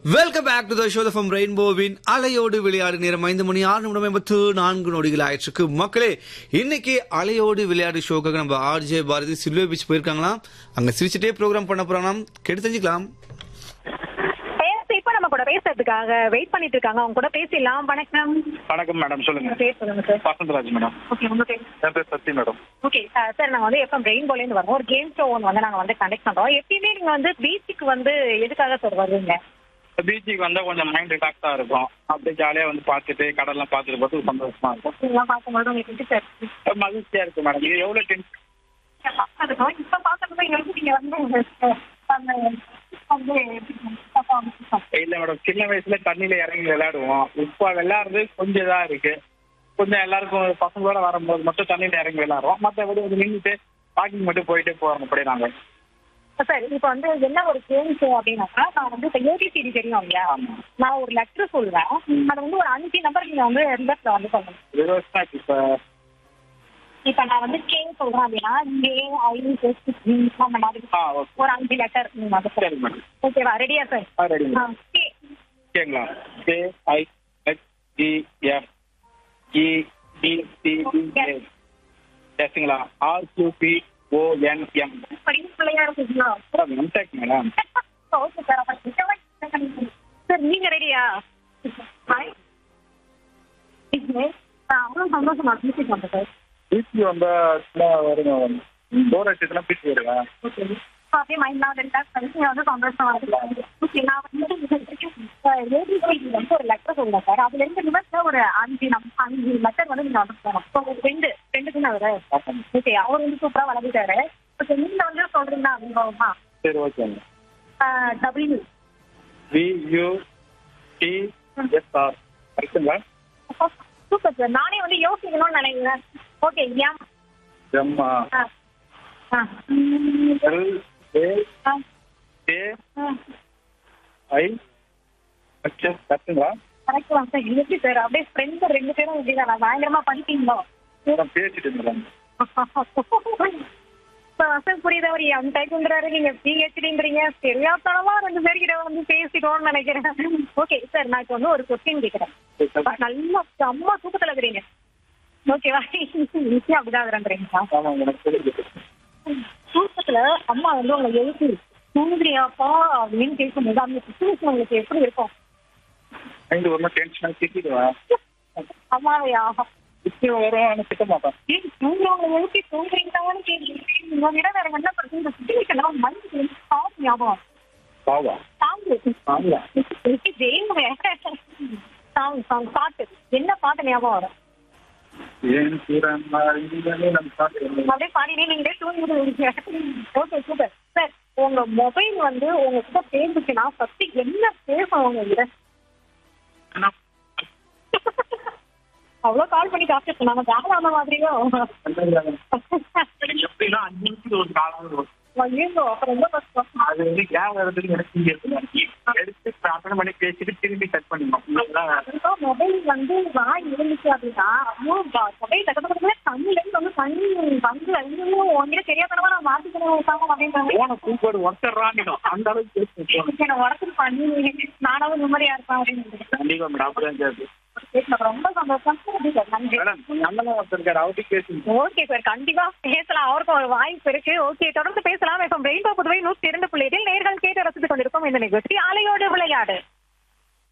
Welcome back to the show from ரெயின்போவின் அலையோடு விளையாடு நேரம் ஐந்து மணி ஆறு நிமிடம் எண்பத்து நான்கு நொடிகள் ஆயிடுச்சு மக்களே இன்னைக்கு அலையோடு விளையாடு ஷோக்காக நம்ம ஆர்ஜே பாரதி சில்வே பீச் போயிருக்காங்களாம் அங்க சிரிச்சுட்டே ப்ரோக்ராம் பண்ண போறாங்களாம் கேட்டு தெரிஞ்சுக்கலாம் பேச இப்ப நம்ம கூட பேசுறதுக்காக வெயிட் பண்ணிட்டு இருக்காங்க அவங்க கூட பேசிடலாம் வணக்கம் வணக்கம் மேடம் சொல்லுங்க உங்க பேர் சொல்லுங்க சார் வசந்தராஜ் மேடம் ஓகே உங்க பேர் என் பேர் சத்தி மேடம் ஓகே சார் நாங்க வந்து எப்போ ரெயின்போல இருந்து வரோம் ஒரு கேம் ஷோ ஒன்று வந்து நாங்க வந்து கண்டக்ட் பண்றோம் எப்பயுமே நீங்க வந்து பீச்சுக்கு வந்து எதுக்காக சார் வருவீங்க பீச்சுக்கு வந்தா கொஞ்சம் மைண்ட் ரிலாக்ஸா இருக்கும் அப்படியே ஜாலியா வந்து பார்த்துட்டு கடல்லாம் பார்த்துட்டு பார்த்து சந்தோஷமா இருக்கும் இதெல்லாம் பார்க்கும்போது உங்களுக்கு எப்படி சார் மகிழ்ச்சியா இருக்கு மேடம் இது எவ்வளவு டென்ஷன் பார்க்கறதுக்கும் இப்ப பார்க்கறதுக்கும் எங்களுக்கு நீங்க வந்து அந்த வந்து இல்ல மேடம் சின்ன வயசுல தண்ணியில இறங்கி விளையாடுவோம் இப்போ விளையாடுறது கொஞ்சம் இதா இருக்கு கொஞ்சம் எல்லாருக்கும் பசங்களோட வரும்போது மட்டும் தண்ணியில இறங்கி விளையாடுறோம் மற்றபடி வந்து நின்றுட்டு வாக்கிங் மட்டும் போயிட்டே போறோம் அப்படியே நாங்க சார் இப்போ வந்து என்ன ஒரு கேம் ஷோ அப்படின்னாக்கா நான் வந்து இப்போ ஏபிசிடி தெரியும் இல்லையா நான் ஒரு லெட்டர் சொல்லுவேன் அது வந்து ஒரு அஞ்சு நம்பர் நீங்க வந்து ரிவர்ஸ்ல வந்து சொல்லணும் ரிவர்ஸ்னா இப்ப இப்ப நான் வந்து கே சொல்றேன் அப்படின்னா ஏ ஐ எஸ் ஜி அந்த மாதிரி ஆ ஓகே ஒரு அஞ்சு லெட்டர் நீங்க வந்து சரி மேடம் ஓகேவா ரெடியா சார் ஆ ரெடி மேடம் கே ஓகேங்களா J I H T F E D C A எஸ்ங்களா R Q P O N M படிப்பு பிள்ளையா இருக்குங்களா மேடம் எம்டெக் மேடம் ஓகே சார் அப்ப சார் நீங்க ரெடியா ஹாய் அவ்வளோ சந்தோஷமா மியூசிக் வந்து சார் பீச் வந்தா சும்மா வருங்க போர் அடிச்சதுன்னா பீச் வருவேன் ஓகே அப்படியே மைண்ட்லாம் ரிலாக்ஸ் பண்ணி நீங்க வந்து சந்தோஷமா இருக்கு ஓகே நான் வந்து ஏபிசிடி வந்து ஒரு லெட்டர் சொல்லுவேன் சார் அதுல இருந்து ரிவர்ஸ்ல ஒரு அஞ்சு நம் அஞ்சு லெட்டர் வந்து நீங்க வந்து போகணும் ஸோ ஒரு ரெண்டு ரெண்டுக்கு நான் வர ஓகே அவர் வந்து சூப்பரா வளர்ந்துட்டாரு ஓகே நீங்க வந்து சொல்றீங்களா அப்படின்னா சரி ஓகேங்க W V U T S R கரெக்டுங்களா சூப்பர் சார் நானே வந்து யோசிக்கணும்னு நினைக்கிறேன் ஓகே எம் எம் ஆ ஆ எல் ஏ ஆ ஏ ஆ ஐ ஹெச் எஸ் கரெக்டுங்களா கரெக்ட் தான் சார் எப்படி சார் அப்படியே ஃப்ரெண்ட்ஸ் ரெண்டு பேரும் இப்படிதான் பயங்கரமா படிப்பீங்களோ மேடம் பேசிட்டு மேடம் இப்ப வசந்த் புரியுது அவர் எம் டைக்குங்கிறாரு நீங்க பிஹெச்டிங்கிறீங்க தெரியாதனமா ரெண்டு பேர்கிட்ட வந்து பேசிட்டோம்னு நினைக்கிறேன் ஓகே சார் நான் இப்போ வந்து ஒரு கொஸ்டின் கேட்கிறேன் நல்லா செம்ம தூக்கத்துல இருக்கிறீங்க ஓகேவா நிச்சயம் அப்படிதான் இருக்கிறீங்களா ஆமாம் மேடம் புரியுது தூக்கத்துல அம்மா வந்து உங்களை எழுப்பி தூங்குறியாப்பா அப்படின்னு கேட்கும்போது அந்த சுச்சுவேஷன் உங்களுக்கு எப்படி இருக்கும் மைண்ட் ஒரு மாதிரி டென்ஷனாக திட்டிடுவேன் அம்மாவையா திட்டி வரும் ஆனால் திட்ட மாட்டேன் ஏய், தூங்குறவங்களை எழுப்பி தூங்குறீங்களான்னு கேட்குறீங்க உங்க விட வேற என்ன பிரச்சனை இந்த சுச்சுவேஷன் மைண்ட் சாங் ஞாபகம் பாவா சாங் ஆமா சாங் சாங் பாட்டு என்ன பாட்டு ஞாபகம் வரும் ஏன் சூரன் இங்கே நம்ம பார்த்து அப்படியே பாடினே நீங்களே தூங்கிடுவீங்க ஓகே சூப்பர் சார் உங்க மொபைல் வந்து உங்ககிட்ட பேசுச்சுன்னா ஃபர்ஸ்ட் என்ன பேசும் உங்ககிட்ட அவ்வளவு கால் பண்ணி காசு சொன்னாங்க வேலை அந்த மாதிரியோ எப்படின்னா அஞ்சு நிமிஷத்துக்கு ஒரு காலம் வரும் ஐயோ அப்ப ரொம்ப கஷ்டம் அது வந்து கேப் வரதுக்கு எனக்கு இங்க இருக்கு. எடுத்து அட்டன் பண்ணி பேசிட்டு திரும்பி கட் பண்ணிடணும் மொபைல் வந்து வாய் இருந்துச்சு அப்படின்னா ஐயோ மொபைல் தக்கத்துல தண்ணில இருந்து வந்து தண்ணி வந்து ஐயோ உங்ககிட்ட தெரியாதனமா நான் மாத்திக்கணும் அப்படின்றாங்க போன கூப்பாடு ஒருத்தர்றாங்க அந்த அளவுக்கு பேசுறேன் எனக்கு உடச்சு பண்ணி நானாவும் நிம்மதியா இருப்பேன் அப்படின்னு கண்டிப்பா மேடம் அப்படிதான் கேட்கு பேசுனது ரொம்ப சந்தோஷம் நன்றி சார் நன்றி மேடம் நம்மளும் ஒருத்தர் இருக்காரு அவர்கிட்ட பேசுங்க ஓகே சார் கண்டிப்பா பேசலாம் அவருக்கும் ஒரு வாய்ப்பு இருக்கு ஓகே தொடர்ந்து பேசலாம் இப்போ ரெயின்போ புதுவை நூற்றி இரண்டு புள்ளியில் நேர்கள் கேட்டு ரசித்துக் கொண்டிருக்கோம் இந்த நிகழ்ச்சி அலையோடு விளையாடு